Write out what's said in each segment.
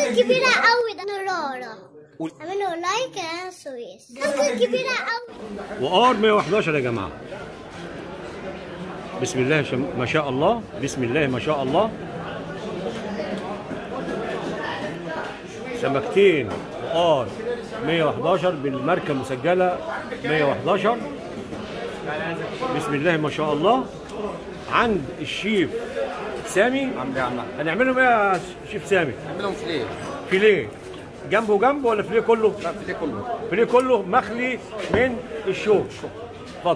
كبيرة قوي ده نرارة اعملوا لايك يا سويس كانت كبيرة قوي وار 111 يا جماعه بسم الله شم- ما شاء الله بسم الله ما شاء الله سمكتين وار 111 بالماركه مسجله 111 بسم الله ما شاء الله عند الشيف سامي عم بيعمل هنعملهم ايه يا شيف سامي نعملهم فيليه فيليه جنبه جنبه ولا فيليه كله لا فيليه كله فيليه كله مخلي من الشوك اتفضل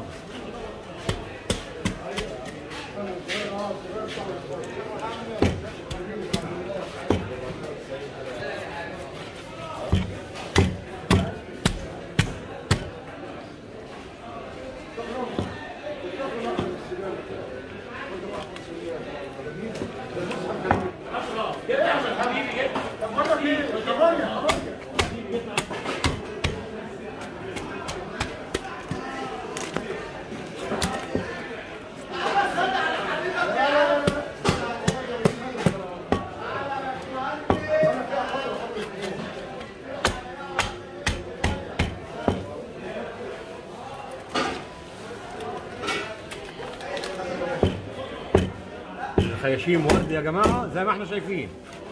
خياشيم ورد يا جماعه زي ما احنا شايفين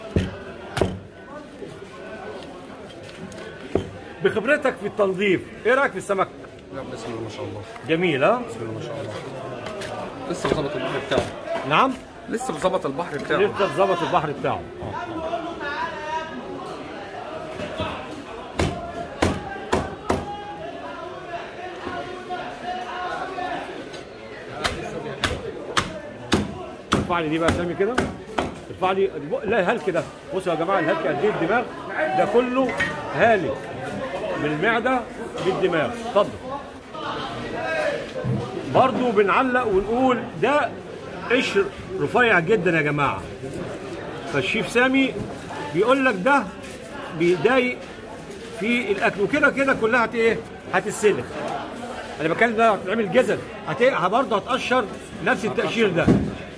بخبرتك في التنظيف ايه رايك في السمك لا بسم الله ما شاء الله جميل ها بسم الله ما شاء الله لسه بظبط البحر بتاعه نعم لسه بظبط البحر بتاعه لسه ظبط البحر بتاعه ارفع لي دي بقى يا سامي كده ارفع لي لا الهلك ده بصوا يا جماعه الهلك قد ايه الدماغ ده كله هالك من المعده للدماغ اتفضل برضو بنعلق ونقول ده قشر رفيع جدا يا جماعه فالشيف سامي بيقول لك ده بيضايق في الاكل وكده كده كلها هت ايه هتتسلخ انا بتكلم ده هتعمل جزل هت برضه هتقشر نفس التقشير ده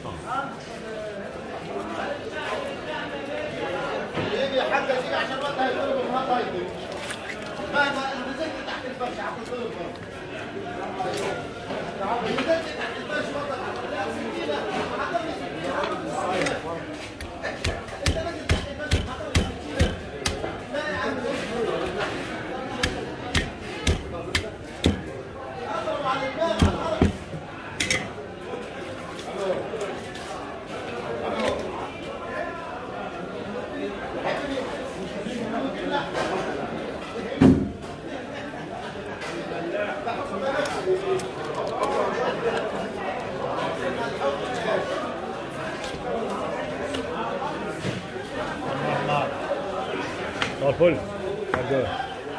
صباح الفل عجبك.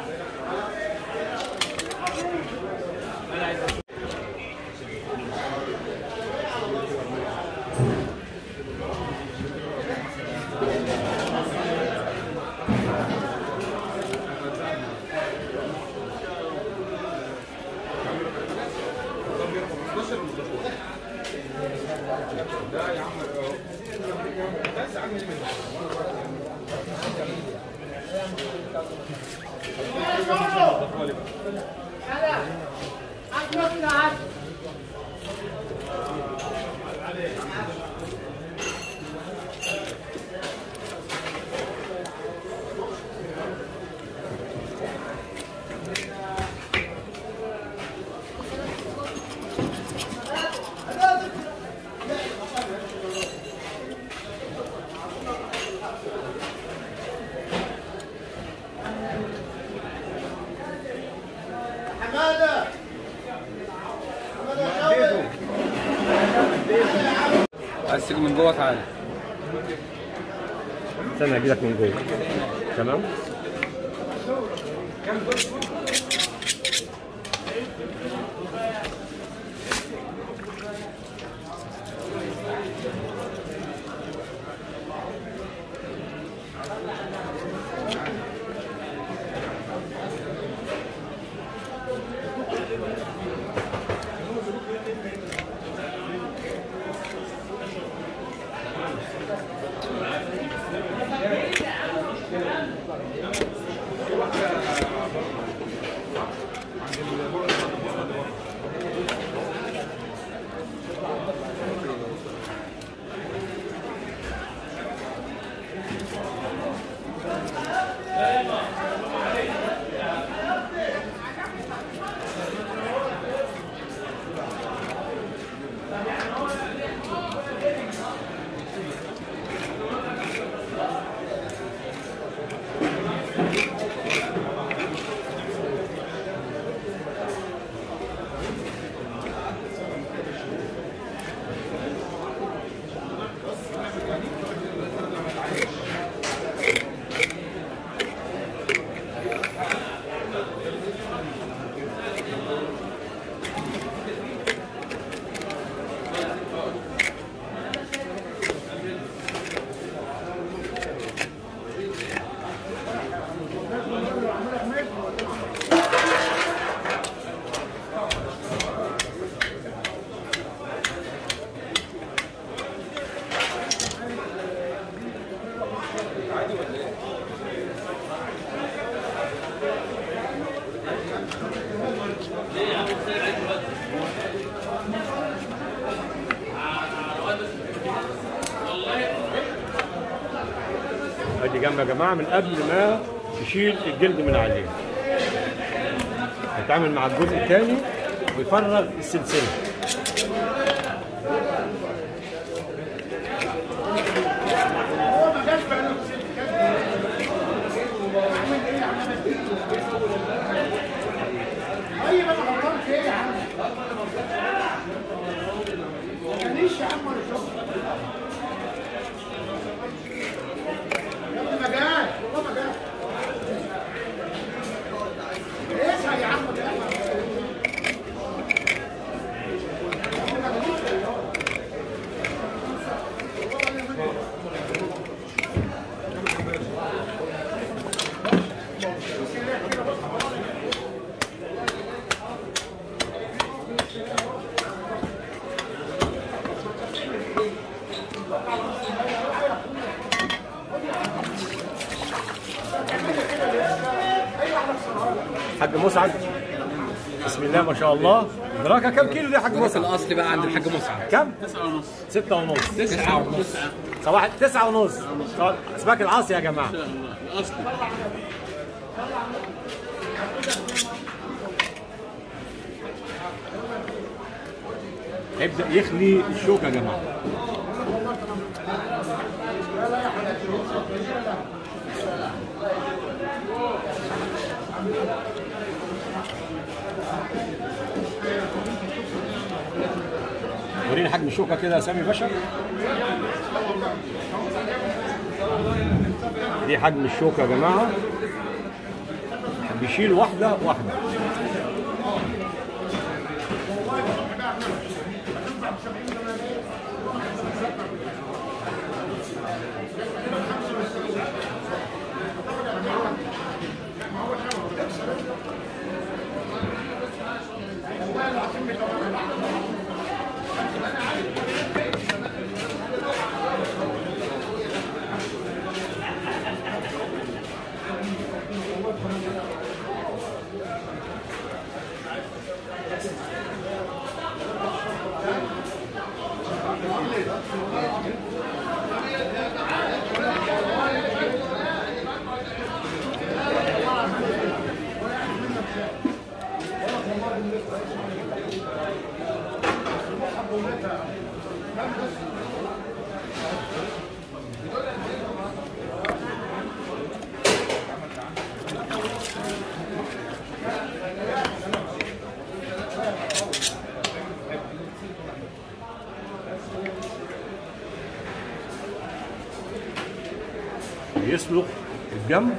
عايز تيجي من جوه تعالى استنى اجي لك من جوه تمام ادي جنب يا جماعه من قبل ما تشيل الجلد من عليه هيتعامل مع الجزء الثاني ويفرغ السلسله حاج مسعد بسم الله ما شاء الله دراكه كم كيلو دي يا حاج الراس مسعد الاصلي بقى عند الحاج مسعد كم؟ تسعة ونص ستة ونص تسعة ونص صباح تسعة ونص اسماك العاصي يا جماعة هيبدأ يخلي الشوكة يا جماعة وريني حجم الشوكة كده يا سامي باشا دي حجم الشوكة يا جماعة بيشيل واحدة واحدة يسلق الجنب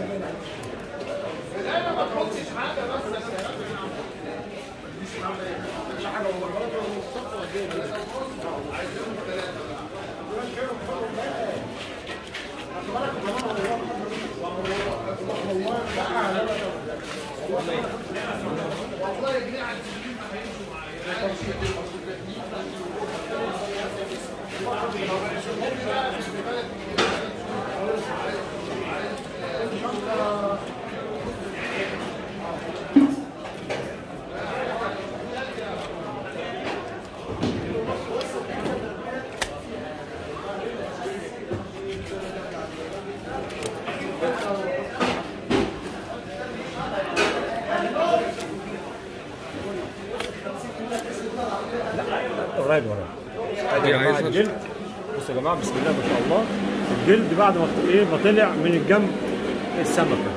قريب ورايا ادي يا جماعه عايز الجلد بصوا يا جماعه بسم الله ما شاء الله الجلد بعد ما ايه ما طلع من الجنب السمكه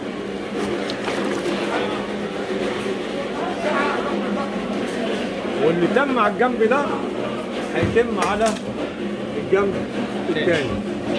واللي تم على الجنب ده هيتم على الجنب الثاني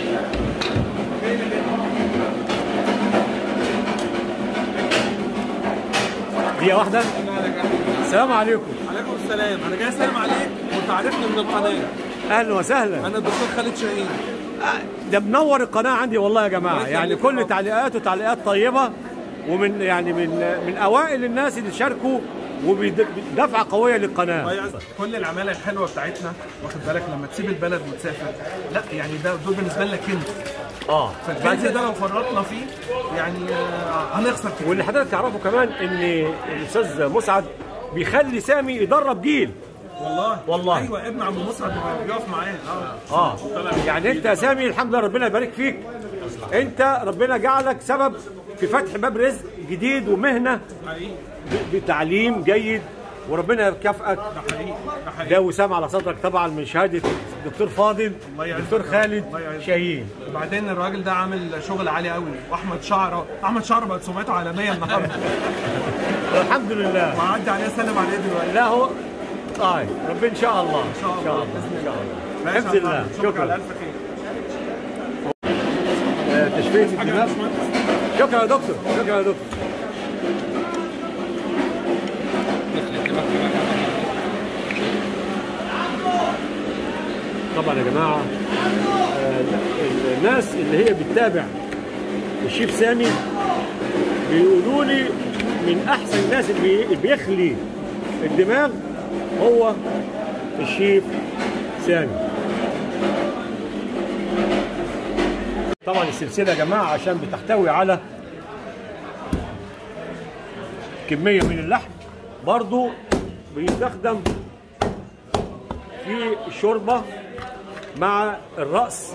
دقيقة واحدة السلام عليكم عليكم السلام انا جاي اسلم عليك وانت عارفني من القناه اهلا وسهلا انا الدكتور خالد شاهين ده منور القناه عندي والله يا جماعه يعني كل تعليقاته تعليقات طيبه ومن يعني من من اوائل الناس اللي شاركوا وبدفعه قويه للقناه ضيع كل العماله الحلوه بتاعتنا واخد بالك لما تسيب البلد وتسافر لا يعني ده دول بالنسبه لنا كنز اه فالكنز ده لو فرطنا فيه يعني آه، هنخسر كتير واللي حضرتك تعرفه كمان ان الاستاذ مسعد بيخلي سامي يدرب جيل والله والله. ايوه ابن عم مسعد بيقف معاه اه اه يعني انت يا سامي الحمد لله ربنا يبارك فيك انت ربنا جعلك سبب في فتح باب رزق جديد ومهنه حقيقي ب- بتعليم جيد وربنا يكافئك ده حقيقي ده حقيقي ده وسام على صدرك طبعا من شهاده الدكتور فاضل الله يعزك. دكتور خالد الله يعزك. شاهين وبعدين الراجل ده عامل شغل عالي قوي واحمد شعره احمد شعره بقت سمعته عالميه النهارده الحمد لله وعدي عليه سلم عليه دلوقتي لا هو طيب ربنا ان شاء الله ان شاء الله باذن الله ماشي حفظ يا الله. محمد. شكرا. على الف خير آه، تشفيه حاجه يا الدماغ باشمهندس شكرا يا دكتور شكرا يا دكتور طبعا يا جماعه آه، الناس اللي هي بتتابع الشيف سامي بيقولوا لي من احسن الناس اللي بي- اللي بيخلي الدماغ هو الشيف سامي طبعا السلسله يا جماعه عشان بتحتوي على كميه من اللحم برضو بيستخدم في الشوربه مع الراس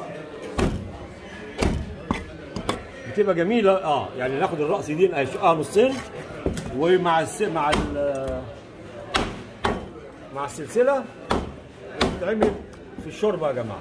بتبقى جميله اه يعني ناخد الراس دي نقشقها نصين ومع الس... مع ال... مع السلسله بتتعمل في الشوربه يا جماعه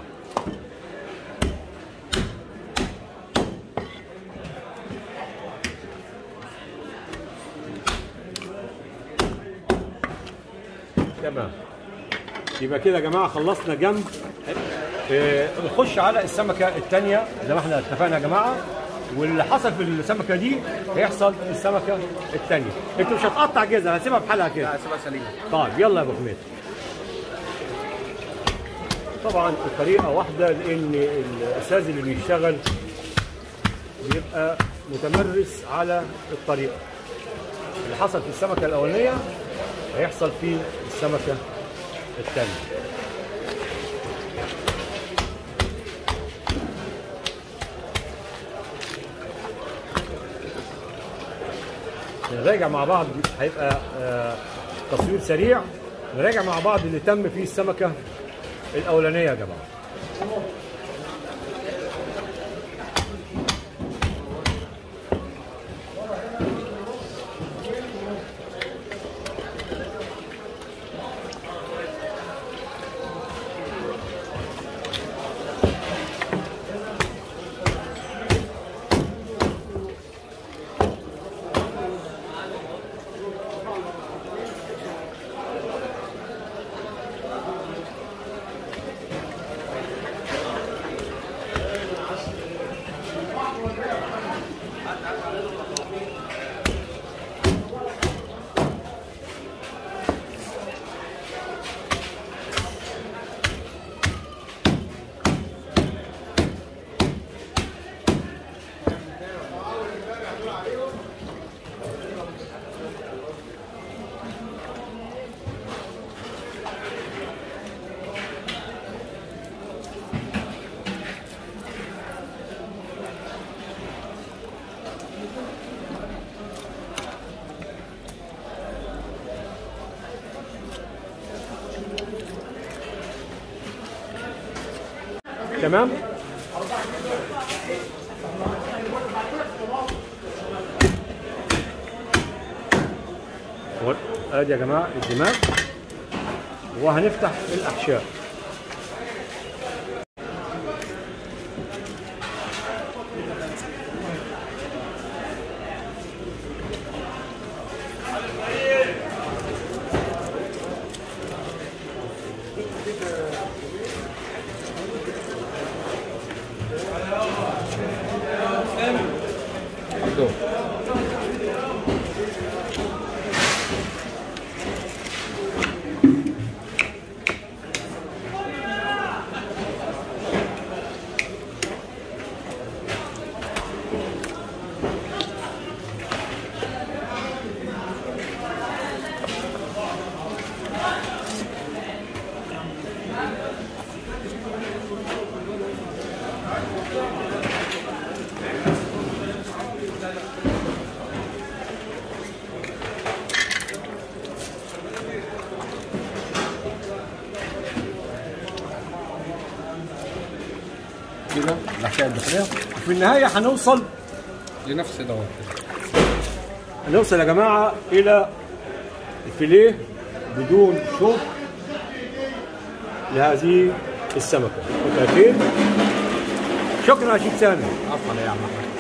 تمام يبقى كده يا جماعه خلصنا جنب آه، نخش على السمكه الثانيه زي ما احنا اتفقنا يا جماعه واللي حصل في السمكه دي هيحصل في السمكه الثانيه انت مش هتقطع جزء هسيبها بحالها كده سيبها سليمه طيب يلا يا ابو حميد طبعا الطريقه واحده لان الاستاذ اللي بيشتغل بيبقى متمرس على الطريقه اللي حصل في السمكه الاولانيه هيحصل في السمكه الثانيه نراجع مع بعض هيبقى آه، تصوير سريع نراجع مع بعض اللي تم فيه السمكه الاولانيه يا جماعه تمام و- ادي يا جماعه الدماغ وهنفتح الاحشاء كده الاحشاء الداخليه وفي النهايه هنوصل لنفس دوت هنوصل يا جماعه الى الفيليه بدون شوك لهذه السمكه قطعتين شكرا يا شيخ سامي عفوا يا عم احمد